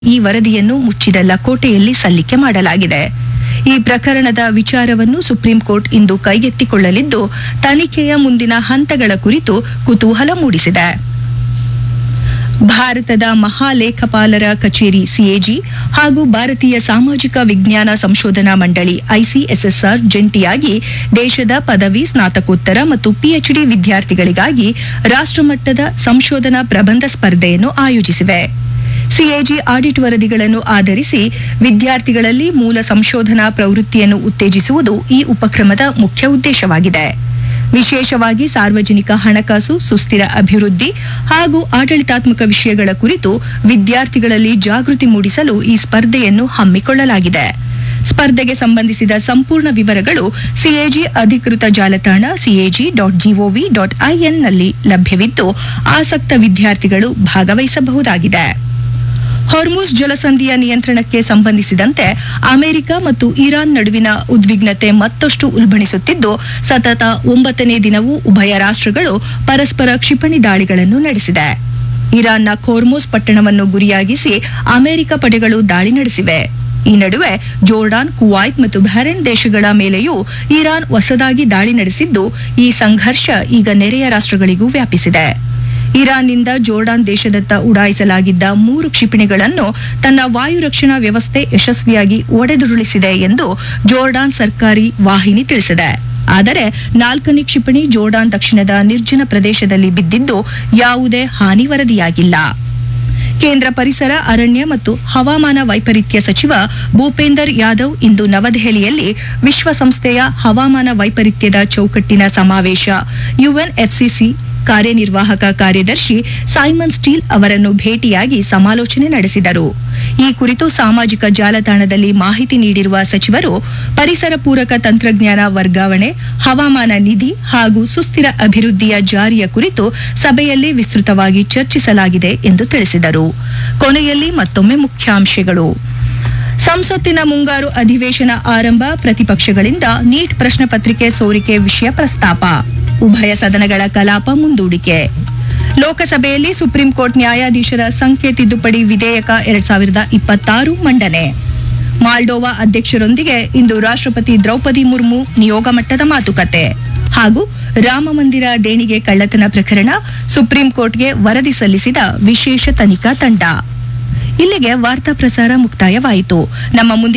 ಈ ವರದಿಯನ್ನು ಮುಚ್ಚಿದ ಲಕೋಟೆಯಲ್ಲಿ ಸಲ್ಲಿಕೆ ಮಾಡಲಾಗಿದೆ ಈ ಪ್ರಕರಣದ ವಿಚಾರವನ್ನು ಸುಪ್ರೀಂ ಕೋರ್ಟ್ ಇಂದು ಕೈಗೆತ್ತಿಕೊಳ್ಳಲಿದ್ದು ತನಿಖೆಯ ಮುಂದಿನ ಹಂತಗಳ ಕುರಿತು ಕುತೂಹಲ ಮೂಡಿಸಿದೆ ಭಾರತದ ಮಹಾಲೇಖಪಾಲರ ಕಚೇರಿ ಸಿಎಜಿ ಹಾಗೂ ಭಾರತೀಯ ಸಾಮಾಜಿಕ ವಿಜ್ಞಾನ ಸಂಶೋಧನಾ ಮಂಡಳಿ ಐಸಿಎಸ್ಎಸ್ಆರ್ ಜಂಟಿಯಾಗಿ ದೇಶದ ಪದವಿ ಸ್ನಾತಕೋತ್ತರ ಮತ್ತು ಪಿಎಚ್ಡಿ ವಿದ್ಯಾರ್ಥಿಗಳಿಗಾಗಿ ರಾಷ್ಟ್ರಮಟ್ಟದ ಸಂಶೋಧನಾ ಪ್ರಬಂಧ ಸ್ಪರ್ಧೆಯನ್ನು ಆಯೋಜಿಸಿವೆ ಸಿಎಜಿ ಆಡಿಟ್ ವರದಿಗಳನ್ನು ಆಧರಿಸಿ ವಿದ್ಯಾರ್ಥಿಗಳಲ್ಲಿ ಮೂಲ ಸಂಶೋಧನಾ ಪ್ರವೃತ್ತಿಯನ್ನು ಉತ್ತೇಜಿಸುವುದು ಈ ಉಪಕ್ರಮದ ಮುಖ್ಯ ಉದ್ದೇಶವಾಗಿದೆ ವಿಶೇಷವಾಗಿ ಸಾರ್ವಜನಿಕ ಹಣಕಾಸು ಸುಸ್ಥಿರ ಅಭಿವೃದ್ಧಿ ಹಾಗೂ ಆಡಳಿತಾತ್ಮಕ ವಿಷಯಗಳ ಕುರಿತು ವಿದ್ಯಾರ್ಥಿಗಳಲ್ಲಿ ಜಾಗೃತಿ ಮೂಡಿಸಲು ಈ ಸ್ಪರ್ಧೆಯನ್ನು ಹಮ್ಮಿಕೊಳ್ಳಲಾಗಿದೆ ಸ್ಪರ್ಧೆಗೆ ಸಂಬಂಧಿಸಿದ ಸಂಪೂರ್ಣ ವಿವರಗಳು ಸಿಎಜಿ ಅಧಿಕೃತ ಜಾಲತಾಣ CAG dot G O V dot I N ನಲ್ಲಿ ಲಭ್ಯವಿದ್ದು ಆಸಕ್ತ ವಿದ್ಯಾರ್ಥಿಗಳು ಭಾಗವಹಿಸಬಹುದಾಗಿದೆ ಹೊರ್ಮುಸ್ ಜಲಸಂಧಿಯ ನಿಯಂತ್ರಣಕ್ಕೆ ಸಂಬಂಧಿಸಿದಂತೆ ಅಮೆರಿಕ ಮತ್ತು ಇರಾನ್ ನಡುವಿನ ಉದ್ವಿಗ್ನತೆ ಮತ್ತಷ್ಟು ಉಲ್ಬಣಿಸುತ್ತಿದ್ದು ಸತತ ಒಂಬತ್ತನೇ ದಿನವೂ ಉಭಯ ರಾಷ್ಟ್ರಗಳು ಪರಸ್ಪರ ಕ್ಷಿಪಣಿ ದಾಳಿಗಳನ್ನು ನಡೆಸಿದೆ ಇರಾನ್ನ ಖೋರ್ಮುಸ್ ಪಟ್ಟಣವನ್ನು ಗುರಿಯಾಗಿಸಿ ಅಮೆರಿಕ ಪಡೆಗಳು ದಾಳಿ ನಡೆಸಿವೆ ಈ ನಡುವೆ ಜೋರ್ಡಾನ್ ಕುವೈತ್ ಮತ್ತು ಬಹರೇನ್ ದೇಶಗಳ ಮೇಲೆಯೂ ಇರಾನ್ ಹೊಸದಾಗಿ ದಾಳಿ ನಡೆಸಿದ್ದು ಈ ಸಂಘರ್ಷ ಈಗ ನೆರೆಯ ರಾಷ್ಟ್ರಗಳಿಗೂ ವ್ಯಾಪಿಸಿದೆ ಇರಾನ್ನಿಂದ ಜೋರ್ಡಾನ್ ದೇಶದತ್ತ ಉಡಾಯಿಸಲಾಗಿದ್ದ ಮೂರು ಕ್ಷಿಪಣಿಗಳನ್ನು ತನ್ನ ವಾಯು ರಕ್ಷಣಾ ವ್ಯವಸ್ಥೆ ಯಶಸ್ವಿಯಾಗಿ ಒಡೆದುರುಳಿಸಿದೆ ಎಂದು ಜೋರ್ಡಾನ್ ಸರ್ಕಾರಿ ವಾಹಿನಿ ತಿಳಿಸಿದೆ ಆದರೆ ನಾಲ್ಕನೇ ಕ್ಷಿಪಣಿ ಜೋರ್ಡಾನ್ ದಕ್ಷಿಣದ ನಿರ್ಜನ ಪ್ರದೇಶದಲ್ಲಿ ಬಿದ್ದಿದ್ದು ಯಾವುದೇ ಹಾನಿ ವರದಿಯಾಗಿಲ್ಲ ಕೇಂದ್ರ ಪರಿಸರ ಅರಣ್ಯ ಮತ್ತು ಹವಾಮಾನ ವೈಪರೀತ್ಯ ಸಚಿವ ಭೂಪೇಂದರ್ ಯಾದವ್ ಇಂದು ನವದೆಹಲಿಯಲ್ಲಿ ವಿಶ್ವಸಂಸ್ಥೆಯ ಹವಾಮಾನ ವೈಪರೀತ್ಯದ ಚೌಕಟ್ಟಿನ ಸಮಾವೇಶ ಯುಎನ್ಎಫ್ಸಿಸಿ ಕಾರ್ಯನಿರ್ವಾಹಕ ಕಾರ್ಯದರ್ಶಿ ಸೈಮನ್ ಸ್ಟೀಲ್ ಅವರನ್ನು ಭೇಟಿಯಾಗಿ ಸಮಾಲೋಚನೆ ನಡೆಸಿದರು ಈ ಕುರಿತು ಸಾಮಾಜಿಕ ಜಾಲತಾಣದಲ್ಲಿ ಮಾಹಿತಿ ನೀಡಿರುವ ಸಚಿವರು ಪರಿಸರ ಪೂರಕ ತಂತ್ರಜ್ಞಾನ ವರ್ಗಾವಣೆ ಹವಾಮಾನ ನಿಧಿ ಹಾಗೂ ಸುಸ್ಥಿರ ಅಭಿವೃದ್ಧಿಯ ಜಾರಿಯ ಕುರಿತು ಸಭೆಯಲ್ಲಿ ವಿಸ್ತೃತವಾಗಿ ಚರ್ಚಿಸಲಾಗಿದೆ ಎಂದು ತಿಳಿಸಿದರು ಕೊನೆಯಲ್ಲಿ ಮತ್ತೊಮ್ಮೆ ಮುಖ್ಯಾಂಶಗಳು ಸಂಸತ್ತಿನ ಮುಂಗಾರು ಅಧಿವೇಶನ ಆರಂಭ ಪ್ರತಿಪಕ್ಷಗಳಿಂದ ನೀಟ್ ಪ್ರಶ್ನೆ ಪತ್ರಿಕೆ ಸೋರಿಕೆ ವಿಷಯ ಪ್ರಸ್ತಾಪ ಉಭಯ ಸದನಗಳ ಕಲಾಪ ಮುಂದೂಡಿಕೆ ಲೋಕಸಭೆಯಲ್ಲಿ ಸುಪ್ರೀಂ ಕೋರ್ಟ್ ನ್ಯಾಯಾಧೀಶರ ಸಂಖ್ಯೆ ತಿದ್ದುಪಡಿ ವಿಧೇಯಕ ಎರಡ್ ಸಾವಿರದ ಇಪ್ಪತ್ತಾರು ಮಂಡನೆ ಮಾಲ್ಡೋವಾ ಅಧ್ಯಕ್ಷರೊಂದಿಗೆ ಇಂದು ರಾಷ್ಟ್ರಪತಿ ದ್ರೌಪದಿ ಮುರ್ಮು ನಿಯೋಗ ಮಟ್ಟದ ಮಾತುಕತೆ ಹಾಗೂ ರಾಮ ಮಂದಿರ ದೇಣಿಗೆ ಕಳ್ಳತನ ಪ್ರಕರಣ ಸುಪ್ರೀಂ ಕೋರ್ಟ್ಗೆ ವರದಿ ಸಲ್ಲಿಸಿದ ವಿಶೇಷ ತನಿಖಾ ತಂಡ ಇಲ್ಲಿಗೆ ವಾರ್ತಾ ಪ್ರಸಾರ ಮುಕ್ತಾಯವಾಯಿತು ನಮ್ಮ ಮುಂದಿನ